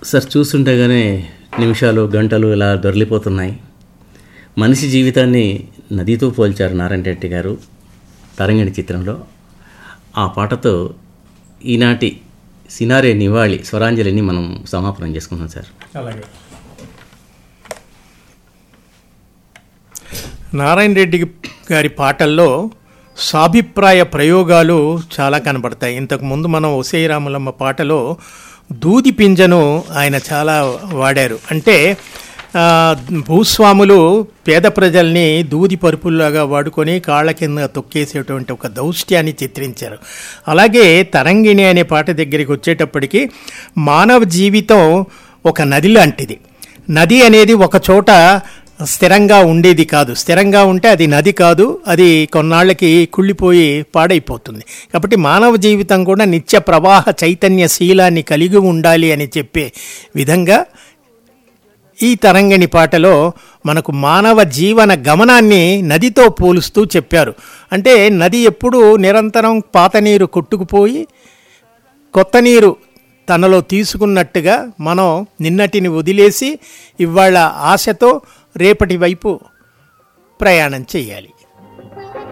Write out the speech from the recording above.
sir చూస్తుండగానే నిమిషాలు గంటలు ఇలా దొరిలిపోతున్నాయి మనిషి జీవితాన్ని నదితో పోల్చారు నారాయణ రెడ్డి గారు తరంగిణి చిత్రంలో ఆ పాటతో ఈనాటి సినారే నివాళి స్వరాంజలిని మనం సమాపనం చేసుకుందాం సార్ అలాగే నారాయణ రెడ్డి గారి పాటల్లో సాభిప్రాయ ప్రయోగాలు చాలా కనబడతాయి ఇంతకుముందు మనం ఒసేరాములమ్మ పాటలో దూది పింజను ఆయన చాలా వాడారు అంటే ఆ, భూస్వాములు పేద ప్రజల్ని దూది పరుపుల్లాగా వాడుకొని కాళ్ళ కింద తొక్కేసేటువంటి ఒక దౌష్ట్యాన్ని చిత్రించారు అలాగే తరంగిణి అనే పాట దగ్గరికి వచ్చేటప్పటికి మానవ జీవితం ఒక నది లాంటిది నది అనేది ఒక చోట స్థిరంగా ఉండేది కాదు స్థిరంగా ఉంటే అది నది కాదు అది కొన్నాళ్ళకి కుళ్ళిపోయి పాడైపోతుంది కాబట్టి మానవ జీవితం కూడా నిత్య ప్రవాహ చైతన్య శీలాన్ని కలిగి ఉండాలి అని చెప్పే విధంగా ఈ తరంగిణి పాటలో మనకు మానవ జీవన గమనాన్ని నదితో పోలుస్తూ చెప్పారు అంటే నది ఎప్పుడూ నిరంతరం పాత నీరు కొట్టుకుపోయి కొత్త నీరు తనలో తీసుకున్నట్టుగా మనం నిన్నటిని వదిలేసి ఇవాళ ఆశతో రేపటి వైపు ప్రయాణం చేయాలి